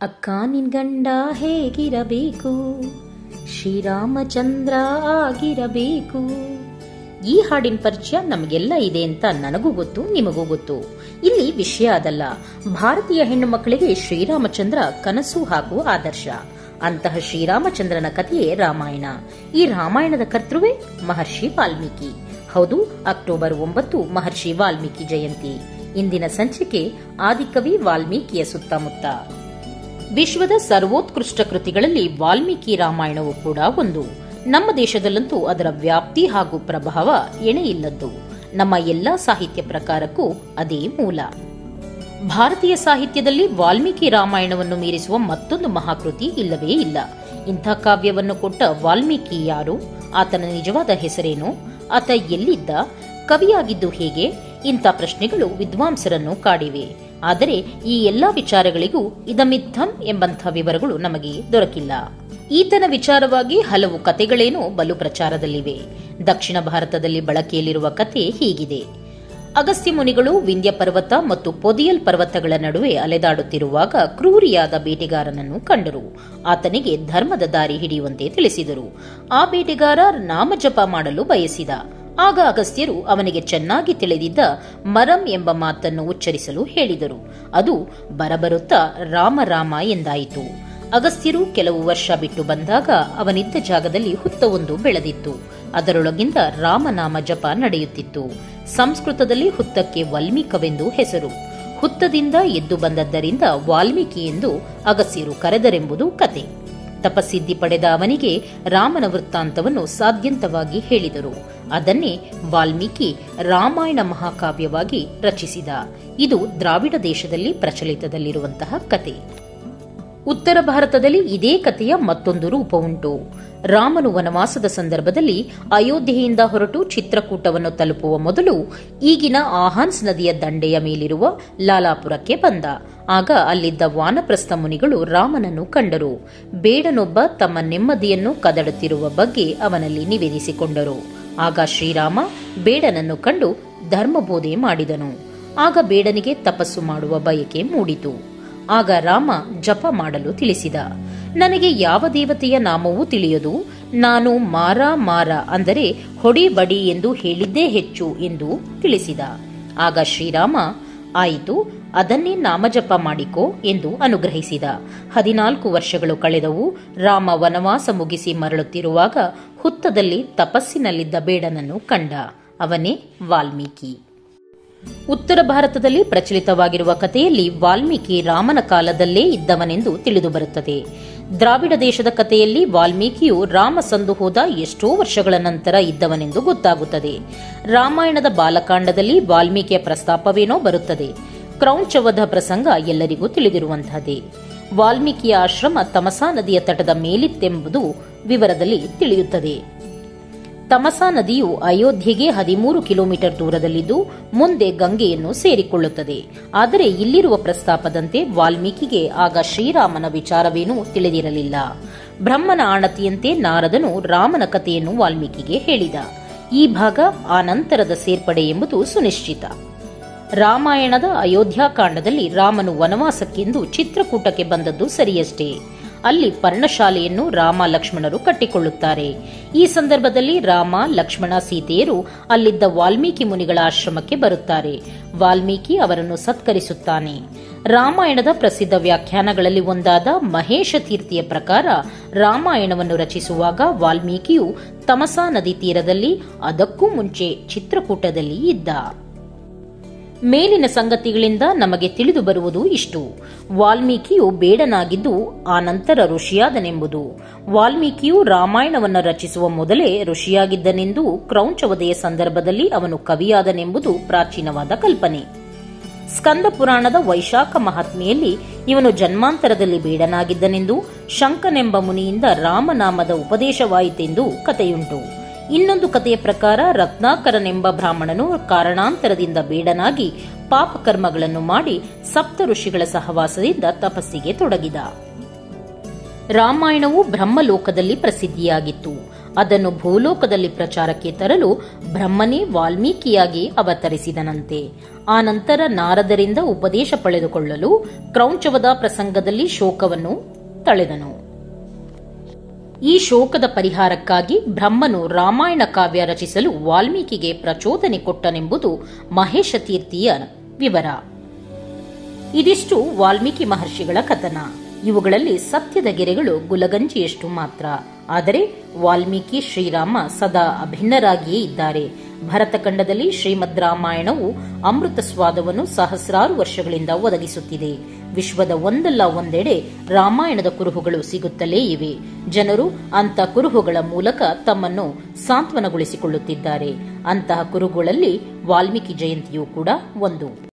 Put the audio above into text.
ಅಕ್ಕ ನಿನ್ ಗಂಡ ಹೇಗಿರಬೇಕು ಶ್ರೀರಾಮಚಂದ್ರ ಆಗಿರಬೇಕು ಈ ಹಾಡಿನ ಪರಿಚಯ ನಮಗೆಲ್ಲ ಇದೆ ಅಂತ ನನಗೂ ಗೊತ್ತು ನಿಮಗೂ ಗೊತ್ತು ಇಲ್ಲಿ ವಿಷಯ ಅದಲ್ಲ ಭಾರತೀಯ ಹೆಣ್ಣು ಮಕ್ಕಳಿಗೆ ಶ್ರೀರಾಮಚಂದ್ರ ಕನಸು ಹಾಗೂ ಆದರ್ಶ ಅಂತಹ ಶ್ರೀರಾಮಚಂದ್ರನ ಕಥೆಯೇ ರಾಮಾಯಣ ಈ ರಾಮಾಯಣದ ಕರ್ತೃವೇ ಮಹರ್ಷಿ ವಾಲ್ಮೀಕಿ ಹೌದು ಅಕ್ಟೋಬರ್ ಒಂಬತ್ತು ಮಹರ್ಷಿ ವಾಲ್ಮೀಕಿ ಜಯಂತಿ ಇಂದಿನ ಸಂಚಿಕೆ ಆದಿಕವಿ ವಾಲ್ಮೀಕಿಯ ಸುತ್ತಮುತ್ತ ವಿಶ್ವದ ಸರ್ವೋತ್ಕೃಷ್ಟ ಕೃತಿಗಳಲ್ಲಿ ವಾಲ್ಮೀಕಿ ರಾಮಾಯಣವು ಕೂಡ ಒಂದು ನಮ್ಮ ದೇಶದಲ್ಲಂತೂ ಅದರ ವ್ಯಾಪ್ತಿ ಹಾಗೂ ಪ್ರಭಾವ ಎಣೆಯಿಲ್ಲದ್ದು ನಮ್ಮ ಎಲ್ಲಾ ಸಾಹಿತ್ಯ ಪ್ರಕಾರಕ್ಕೂ ಅದೇ ಮೂಲ ಭಾರತೀಯ ಸಾಹಿತ್ಯದಲ್ಲಿ ವಾಲ್ಮೀಕಿ ರಾಮಾಯಣವನ್ನು ಮೀರಿಸುವ ಮತ್ತೊಂದು ಮಹಾಕೃತಿ ಇಲ್ಲವೇ ಇಲ್ಲ ಇಂಥ ಕಾವ್ಯವನ್ನು ಕೊಟ್ಟ ವಾಲ್ಮೀಕಿ ಯಾರು ಆತನ ನಿಜವಾದ ಹೆಸರೇನು ಆತ ಎಲ್ಲಿದ್ದ ಕವಿಯಾಗಿದ್ದು ಹೇಗೆ ಇಂಥ ಪ್ರಶ್ನೆಗಳು ವಿದ್ವಾಂಸರನ್ನು ಕಾಡಿವೆ ಆದರೆ ಈ ಎಲ್ಲಾ ವಿಚಾರಗಳಿಗೂ ಇದಮಿತ್ತಂ ಎಂಬಂಥ ವಿವರಗಳು ನಮಗೆ ದೊರಕಿಲ್ಲ ಈತನ ವಿಚಾರವಾಗಿ ಹಲವು ಕತೆಗಳೇನೋ ಬಲು ಪ್ರಚಾರದಲ್ಲಿವೆ ದಕ್ಷಿಣ ಭಾರತದಲ್ಲಿ ಬಳಕೆಯಲ್ಲಿರುವ ಕತೆ ಹೀಗಿದೆ ಅಗಸ್ತ್ಯ ಮುನಿಗಳು ವಿಂಧ್ಯ ಪರ್ವತ ಮತ್ತು ಪೊದಿಯಲ್ ಪರ್ವತಗಳ ನಡುವೆ ಅಲೆದಾಡುತ್ತಿರುವಾಗ ಕ್ರೂರಿಯಾದ ಬೇಟೆಗಾರನನ್ನು ಕಂಡರು ಆತನಿಗೆ ಧರ್ಮದ ದಾರಿ ಹಿಡಿಯುವಂತೆ ತಿಳಿಸಿದರು ಆ ಬೇಟೆಗಾರ ನಾಮಜಪ ಮಾಡಲು ಬಯಸಿದ ಆಗ ಅಗಸ್ತ್ಯರು ಅವನಿಗೆ ಚೆನ್ನಾಗಿ ತಿಳಿದಿದ್ದ ಮರಂ ಎಂಬ ಮಾತನ್ನು ಉಚ್ಚರಿಸಲು ಹೇಳಿದರು ಅದು ಬರಬರುತ್ತಾ ರಾಮ ರಾಮ ಎಂದಾಯಿತು ಅಗಸ್ತ್ಯರು ಕೆಲವು ವರ್ಷ ಬಿಟ್ಟು ಬಂದಾಗ ಅವನಿದ್ದ ಜಾಗದಲ್ಲಿ ಹುತ್ತವೊಂದು ಬೆಳೆದಿತ್ತು ಅದರೊಳಗಿಂದ ರಾಮನಾಮ ಜಪ ನಡೆಯುತ್ತಿತ್ತು ಸಂಸ್ಕೃತದಲ್ಲಿ ಹುತ್ತಕ್ಕೆ ವಲ್ಮೀಕವೆಂದು ಹೆಸರು ಹುತ್ತದಿಂದ ಎದ್ದು ಬಂದದ್ದರಿಂದ ವಾಲ್ಮೀಕಿ ಎಂದು ಅಗಸ್ತ್ಯರು ಕರೆದರೆಂಬುದು ಕತೆ ತಪಸ್ಸಿದ್ಧಿ ಪಡೆದ ಅವನಿಗೆ ರಾಮನ ವೃತ್ತಾಂತವನ್ನು ಸಾಧ್ಯಂತವಾಗಿ ಹೇಳಿದರು ಅದನ್ನೇ ವಾಲ್ಮೀಕಿ ರಾಮಾಯಣ ಮಹಾಕಾವ್ಯವಾಗಿ ರಚಿಸಿದ ಇದು ದ್ರಾವಿಡ ದೇಶದಲ್ಲಿ ಪ್ರಚಲಿತದಲ್ಲಿರುವಂತಹ ಕತೆ ಉತ್ತರ ಭಾರತದಲ್ಲಿ ಇದೇ ಕಥೆಯ ಮತ್ತೊಂದು ರೂಪ ಉಂಟು ರಾಮನು ವನವಾಸದ ಸಂದರ್ಭದಲ್ಲಿ ಅಯೋಧ್ಯೆಯಿಂದ ಹೊರಟು ಚಿತ್ರಕೂಟವನ್ನು ತಲುಪುವ ಮೊದಲು ಈಗಿನ ಆಹಾನ್ಸ್ ನದಿಯ ದಂಡೆಯ ಮೇಲಿರುವ ಲಾಲಾಪುರಕ್ಕೆ ಬಂದ ಆಗ ಅಲ್ಲಿದ್ದ ವಾನಪ್ರಸ್ಥ ಮುನಿಗಳು ರಾಮನನ್ನು ಕಂಡರು ಬೇಡನೊಬ್ಬ ತಮ್ಮ ನೆಮ್ಮದಿಯನ್ನು ಕದಡುತ್ತಿರುವ ಬಗ್ಗೆ ಅವನಲ್ಲಿ ನಿವೇದಿಸಿಕೊಂಡರು ಆಗ ಶ್ರೀರಾಮ ಬೇಡನನ್ನು ಕಂಡು ಧರ್ಮಬೋಧೆ ಮಾಡಿದನು ಆಗ ಬೇಡನಿಗೆ ತಪಸ್ಸು ಮಾಡುವ ಬಯಕೆ ಮೂಡಿತು ಆಗ ರಾಮ ಜಪ ಮಾಡಲು ತಿಳಿಸಿದ ನನಗೆ ಯಾವ ದೇವತೆಯ ನಾಮವೂ ತಿಳಿಯದು ನಾನು ಮಾರ ಮಾರ ಅಂದರೆ ಹೊಡಿ ಬಡಿ ಎಂದು ಹೇಳಿದ್ದೇ ಹೆಚ್ಚು ಎಂದು ತಿಳಿಸಿದ ಆಗ ಶ್ರೀರಾಮ ಆಯಿತು ಅದನ್ನೇ ನಾಮಜಪ ಮಾಡಿಕೋ ಎಂದು ಅನುಗ್ರಹಿಸಿದ ಹದಿನಾಲ್ಕು ವರ್ಷಗಳು ಕಳೆದವು ರಾಮ ವನವಾಸ ಮುಗಿಸಿ ಮರಳುತ್ತಿರುವಾಗ ಹುತ್ತದಲ್ಲಿ ತಪಸ್ಸಿನಲ್ಲಿದ್ದ ಬೇಡನನ್ನು ಕಂಡ ಅವನೇ ವಾಲ್ಮೀಕಿ ಉತ್ತರ ಭಾರತದಲ್ಲಿ ಪ್ರಚಲಿತವಾಗಿರುವ ಕಥೆಯಲ್ಲಿ ವಾಲ್ಮೀಕಿ ರಾಮನ ಕಾಲದಲ್ಲೇ ಇದ್ದವನೆಂದು ತಿಳಿದುಬರುತ್ತದೆ ದ್ರಾವಿಡ ದೇಶದ ಕಥೆಯಲ್ಲಿ ವಾಲ್ಮೀಕಿಯು ರಾಮ ಸಂದು ಹೋದ ಎಷ್ಟೋ ವರ್ಷಗಳ ನಂತರ ಇದ್ದವನೆಂದು ಗೊತ್ತಾಗುತ್ತದೆ ರಾಮಾಯಣದ ಬಾಲಕಾಂಡದಲ್ಲಿ ವಾಲ್ಮೀಕಿಯ ಪ್ರಸ್ತಾಪವೇನೋ ಬರುತ್ತದೆ ಕ್ರೌಂಚವಧ ಪ್ರಸಂಗ ಎಲ್ಲರಿಗೂ ತಿಳಿದಿರುವಂತಹದೇ ವಾಲ್ಮೀಕಿಯ ಆಶ್ರಮ ತಮಸಾ ನದಿಯ ತಟದ ಮೇಲಿತ್ತೆಂಬುದು ವಿವರದಲ್ಲಿ ತಿಳಿಯುತ್ತದೆ ತಮಸಾ ನದಿಯು ಅಯೋಧ್ಯೆಗೆ ಹದಿಮೂರು ಕಿಲೋಮೀಟರ್ ದೂರದಲ್ಲಿದ್ದು ಮುಂದೆ ಗಂಗೆಯನ್ನು ಸೇರಿಕೊಳ್ಳುತ್ತದೆ ಆದರೆ ಇಲ್ಲಿರುವ ಪ್ರಸ್ತಾಪದಂತೆ ವಾಲ್ಮೀಕಿಗೆ ಆಗ ಶ್ರೀರಾಮನ ವಿಚಾರವೇನೂ ತಿಳಿದಿರಲಿಲ್ಲ ಬ್ರಹ್ಮನ ಆಣತಿಯಂತೆ ನಾರದನು ರಾಮನ ಕಥೆಯನ್ನು ವಾಲ್ಮೀಕಿಗೆ ಹೇಳಿದ ಈ ಭಾಗ ಆ ನಂತರದ ಸೇರ್ಪಡೆ ಎಂಬುದು ಸುನಿಶ್ಚಿತ ರಾಮಾಯಣದ ಅಯೋಧ್ಯಾಕಾಂಡದಲ್ಲಿ ರಾಮನು ವನವಾಸಕ್ಕೆಂದು ಚಿತ್ರಕೂಟಕ್ಕೆ ಬಂದದ್ದು ಸರಿಯಷ್ಟೇ ಅಲ್ಲಿ ಪರ್ಣಶಾಲೆಯನ್ನು ರಾಮ ಲಕ್ಷ್ಮಣರು ಕಟ್ಟಿಕೊಳ್ಳುತ್ತಾರೆ ಈ ಸಂದರ್ಭದಲ್ಲಿ ರಾಮ ಲಕ್ಷ್ಮಣ ಸೀತೆಯರು ಅಲ್ಲಿದ್ದ ವಾಲ್ಮೀಕಿ ಮುನಿಗಳ ಆಶ್ರಮಕ್ಕೆ ಬರುತ್ತಾರೆ ವಾಲ್ಮೀಕಿ ಅವರನ್ನು ಸತ್ಕರಿಸುತ್ತಾನೆ ರಾಮಾಯಣದ ಪ್ರಸಿದ್ಧ ವ್ಯಾಖ್ಯಾನಗಳಲ್ಲಿ ಒಂದಾದ ಮಹೇಶ ತೀರ್ಥಿಯ ಪ್ರಕಾರ ರಾಮಾಯಣವನ್ನು ರಚಿಸುವಾಗ ವಾಲ್ಮೀಕಿಯು ತಮಸಾ ನದಿ ತೀರದಲ್ಲಿ ಅದಕ್ಕೂ ಮುಂಚೆ ಚಿತ್ರಕೂಟದಲ್ಲಿ ಇದ್ದ ಮೇಲಿನ ಸಂಗತಿಗಳಿಂದ ನಮಗೆ ತಿಳಿದು ಬರುವುದು ಇಷ್ಟು ವಾಲ್ಮೀಕಿಯು ಬೇಡನಾಗಿದ್ದು ಆ ನಂತರ ಋಷಿಯಾದನೆಂಬುದು ವಾಲ್ಮೀಕಿಯು ರಾಮಾಯಣವನ್ನು ರಚಿಸುವ ಮೊದಲೇ ಋಷಿಯಾಗಿದ್ದನೆಂದು ಕ್ರೌಂಚವದೆಯ ಸಂದರ್ಭದಲ್ಲಿ ಅವನು ಕವಿಯಾದನೆಂಬುದು ಪ್ರಾಚೀನವಾದ ಕಲ್ಪನೆ ಸ್ಕಂದ ಪುರಾಣದ ವೈಶಾಖ ಮಹಾತ್ಮೆಯಲ್ಲಿ ಇವನು ಜನ್ಮಾಂತರದಲ್ಲಿ ಬೇಡನಾಗಿದ್ದನೆಂದು ಶಂಕನೆಂಬ ಮುನಿಯಿಂದ ರಾಮನಾಮದ ಉಪದೇಶವಾಯಿತೆಂದು ಕಥೆಯುಂಟು ಇನ್ನೊಂದು ಕಥೆಯ ಪ್ರಕಾರ ರತ್ನಾಕರನೆಂಬ ಬ್ರಾಹ್ಮಣನು ಕಾರಣಾಂತರದಿಂದ ಬೇಡನಾಗಿ ಪಾಪಕರ್ಮಗಳನ್ನು ಮಾಡಿ ಸಪ್ತ ಋಷಿಗಳ ಸಹವಾಸದಿಂದ ತಪಸ್ಸಿಗೆ ತೊಡಗಿದ ರಾಮಾಯಣವು ಬ್ರಹ್ಮಲೋಕದಲ್ಲಿ ಪ್ರಸಿದ್ಧಿಯಾಗಿತ್ತು ಅದನ್ನು ಭೂಲೋಕದಲ್ಲಿ ಪ್ರಚಾರಕ್ಕೆ ತರಲು ಬ್ರಹ್ಮನೇ ವಾಲ್ಮೀಕಿಯಾಗಿ ಅವತರಿಸಿದನಂತೆ ಆ ನಂತರ ನಾರದರಿಂದ ಉಪದೇಶ ಪಡೆದುಕೊಳ್ಳಲು ಕ್ರೌಂಚವದ ಪ್ರಸಂಗದಲ್ಲಿ ಶೋಕವನ್ನು ತಳೆದನು ಈ ಶೋಕದ ಪರಿಹಾರಕ್ಕಾಗಿ ಬ್ರಹ್ಮನು ರಾಮಾಯಣ ಕಾವ್ಯ ರಚಿಸಲು ವಾಲ್ಮೀಕಿಗೆ ಪ್ರಚೋದನೆ ಕೊಟ್ಟನೆಂಬುದು ಮಹೇಶ ತೀರ್ಥಿಯ ವಿವರ ಇದಿಷ್ಟು ವಾಲ್ಮೀಕಿ ಮಹರ್ಷಿಗಳ ಕಥನ ಇವುಗಳಲ್ಲಿ ಸತ್ಯದ ಗೆರೆಗಳು ಗುಲಗಂಜಿಯಷ್ಟು ಮಾತ್ರ ಆದರೆ ವಾಲ್ಮೀಕಿ ಶ್ರೀರಾಮ ಸದಾ ಅಭಿನ್ನರಾಗಿಯೇ ಇದ್ದಾರೆ ಭರತಖಂಡದಲ್ಲಿ ಶ್ರೀಮದ್ ರಾಮಾಯಣವು ಅಮೃತ ಸ್ವಾದವನ್ನು ಸಹಸ್ರಾರು ವರ್ಷಗಳಿಂದ ಒದಗಿಸುತ್ತಿದೆ ವಿಶ್ವದ ಒಂದಲ್ಲ ಒಂದೆಡೆ ರಾಮಾಯಣದ ಕುರುಹುಗಳು ಸಿಗುತ್ತಲೇ ಇವೆ ಜನರು ಅಂತ ಕುರುಹುಗಳ ಮೂಲಕ ತಮ್ಮನ್ನು ಸಾಂತ್ವನಗೊಳಿಸಿಕೊಳ್ಳುತ್ತಿದ್ದಾರೆ ಅಂತಹ ಕುರುಹುಗಳಲ್ಲಿ ವಾಲ್ಮೀಕಿ ಜಯಂತಿಯೂ ಕೂಡ ಒಂದು